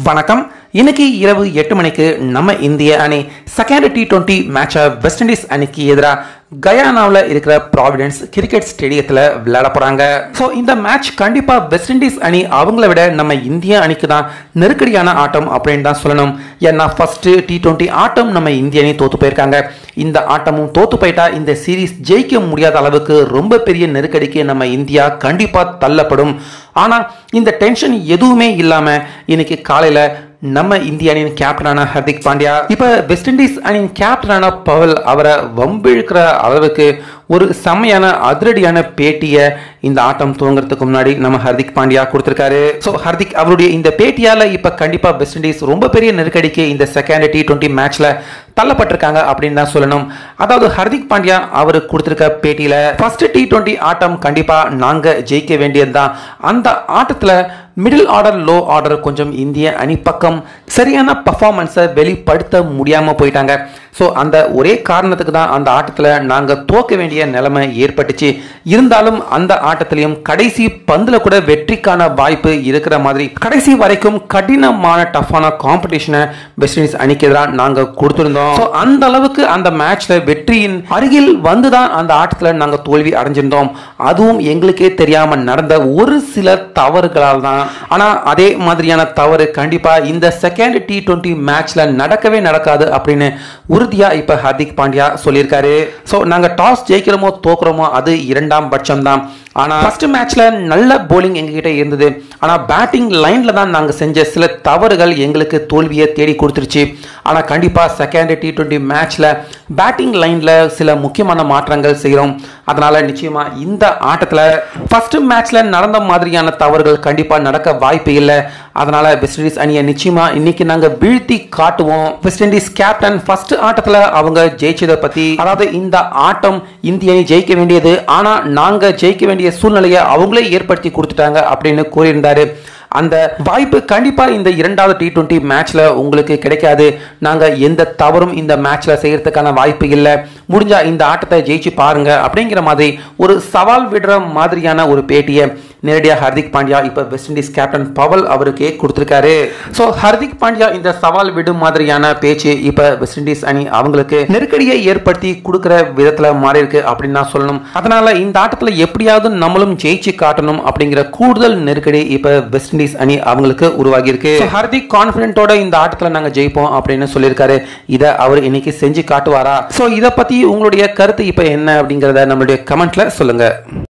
வணக்கம் இன்னைக்கு இரவு எட்டு மணிக்கு நம்ம இந்திய அணி செகண்ட் டி டுவெண்ட்டி மேட்சை வெஸ்ட் இண்டீஸ் அணிக்கு எதிராக கயானாவில் இருக்கிற ப்ராவிடன்ஸ் கிரிக்கெட் ஸ்டேடியத்தில் விளையாட போகிறாங்க ஸோ இந்த மேட்ச் கண்டிப்பாக வெஸ்ட் இண்டீஸ் அணி அவங்கள விட நம்ம இந்திய அணிக்கு தான் நெருக்கடியான ஆட்டம் அப்படின்னு தான் சொல்லணும் ஏன்னா ஃபர்ஸ்ட் டி டுவெண்ட்டி ஆட்டம் நம்ம இந்திய அணி தோத்து போயிருக்காங்க இந்த ஆட்டமும் தோத்து போயிட்டா இந்த சீரீஸ் ஜெயிக்க முடியாத அளவுக்கு ரொம்ப பெரிய நெருக்கடிக்கு நம்ம இந்தியா கண்டிப்பாக தள்ளப்படும் ஆனால் இந்த டென்ஷன் எதுவுமே இல்லாமல் இன்னைக்கு காலையில் நம்ம இந்திய அணியின் கேப்டனான ஹர்திக் பாண்டியா இப்ப வெஸ்ட் இண்டீஸ் அணியின் கேப்டனான பவல் அவரை வம்பிழுக்கிற அளவுக்கு ஒரு செம்மையான அதிரடியான பேட்டியை இந்த ஆட்டம் துவங்குறதுக்கு முன்னாடி நம்ம ஹர்திக் பாண்டியா கொடுத்திருக்காரு ஸோ ஹர்திக் அவருடைய இந்த பேட்டியால இப்ப கண்டிப்பா வெஸ்ட் இண்டீஸ் ரொம்ப பெரிய நெருக்கடிக்கு இந்த செகண்ட் டி டுவெண்ட்டி மேட்ச்ல தள்ளப்பட்டிருக்காங்க அப்படின்னு தான் சொல்லணும் அதாவது ஹர்திக் பாண்டியா அவர் கொடுத்திருக்க பேட்டியில ஃபர்ஸ்ட் டி டுவெண்ட்டி ஆட்டம் கண்டிப்பா நாங்க ஜெயிக்க வேண்டியதுதான் அந்த ஆட்டத்துல மிடில் ஆர்டர் லோ ஆர்டர் கொஞ்சம் இந்திய அணி பக்கம் சரியான பர்ஃபார்மன்ஸை வெளிப்படுத்த முடியாம போயிட்டாங்க ஸோ அந்த ஒரே காரணத்துக்கு தான் அந்த ஆட்டத்தில் நாங்கள் தோக்க வேண்டிய நிலைமை ஏற்பட்டுச்சு இருந்தாலும் அந்த ஆட்டத்திலையும் கடைசி பந்தில் கூட வெற்றிக்கான வாய்ப்பு இருக்கிற மாதிரி கடைசி வரைக்கும் கடினமான டஃப்பான காம்படிஷனை வெஸ்ட் இண்டீஸ் அணிக்கு எதிராக நாங்கள் கொடுத்துருந்தோம் ஸோ அந்த அளவுக்கு அந்த மேட்ச்ல வெற்றியின் அருகில் வந்து தான் அந்த ஆட்டத்தில் நாங்கள் தோல்வி அடைஞ்சிருந்தோம் அதுவும் எங்களுக்கே தெரியாமல் நடந்த ஒரு சில தவறுகளால் தான் ஆனால் அதே மாதிரியான தவறு கண்டிப்பாக இந்த செகண்ட் டி டுவெண்ட்டி மேட்ச்ல நடக்கவே நடக்காது அப்படின்னு உறுதியா இப்ப ஹார்திக் பாண்டியா சொல்லியிருக்காரு ஸோ நாங்க டாஸ் ஜெயிக்கிறோமோ தோக்குறோமோ அது இரண்டாம் பட்சம் தான் ஆனா ஃபர்ஸ்ட் மேட்ச்ல நல்ல போலிங் எங்ககிட்ட இருந்தது ஆனா பேட்டிங் லைன்ல தான் நாங்க செஞ்ச சில தவறுகள் எங்களுக்கு தோல்வியை தேடி கொடுத்துருச்சு ஆனா கண்டிப்பா செகண்ட் டி டுவெண்ட்டி மேட்ச்ல பேட்டிங் லைன்ல சில முக்கியமான மாற்றங்கள் செய்கிறோம் அதனால நிச்சயமா இந்த ஆட்டத்துல ஃபர்ஸ்ட் மேட்ச்ல நடந்த மாதிரியான தவறுகள் கண்டிப்பா நடக்க வாய்ப்பு இல்லை அதனால வெஸ்ட் இண்டீஸ் அணியை நிச்சயமா இன்னைக்கு நாங்க வீழ்த்தி காட்டுவோம் வெஸ்ட் இண்டீஸ் கேப்டன் ஃபர்ஸ்ட் ஆட்டத்துல அவங்க ஜெயிச்சதை பத்தி அதாவது இந்த ஆட்டம் இந்திய அணி ஜெயிக்க வேண்டியது ஆனா நாங்க ஜெயிக்க வேண்டிய சூழ்நிலையை அவங்களே ஏற்படுத்தி கொடுத்துட்டாங்க அப்படின்னு கூறியிருந்தாரு அந்த வாய்ப்பு கண்டிப்பா இந்த இரண்டாவது டி டுவெண்ட்டி மேட்ச்ல உங்களுக்கு கிடைக்காது நாங்க எந்த தவறும் இந்த மேட்ச்ல செய்யறதுக்கான வாய்ப்பு இல்லை முடிஞ்சா இந்த ஆட்டத்தை ஜெயிச்சு பாருங்க அப்படிங்கிற மாதிரி ஒரு சவால் விடுற மாதிரியான ஒரு பேட்டியை நேரடியாக ஹர்திக் பாண்டியா இப்போ வெஸ்ட் இண்டீஸ் கேப்டன் பவல் அவருக்கே கொடுத்துருக்காரு ஸோ ஹர்திக் பாண்டியா இந்த சவால் விடும் மாதிரியான பேச்சு இப்போ வெஸ்ட் இண்டீஸ் அணி அவங்களுக்கு நெருக்கடியை ஏற்படுத்தி கொடுக்குற விதத்தில் மாறி இருக்கு அப்படின்னு நான் சொல்லணும் அதனால இந்த ஆட்டத்தில் எப்படியாவது நம்மளும் ஜெயிச்சு காட்டணும் அப்படிங்கிற கூடுதல் நெருக்கடி இப்போ வெஸ்ட் இண்டீஸ் அணி அவங்களுக்கு உருவாகி இருக்கு ஹர்திக் கான்பிடென்ட்டோட இந்த ஆட்டத்தில் நாங்கள் ஜெயிப்போம் அப்படின்னு சொல்லியிருக்காரு இதை அவர் இன்னைக்கு செஞ்சு காட்டுவாரா ஸோ இதை பற்றி உங்களுடைய கருத்து இப்போ என்ன அப்படிங்கிறத நம்மளுடைய கமெண்ட்ல சொல்லுங்க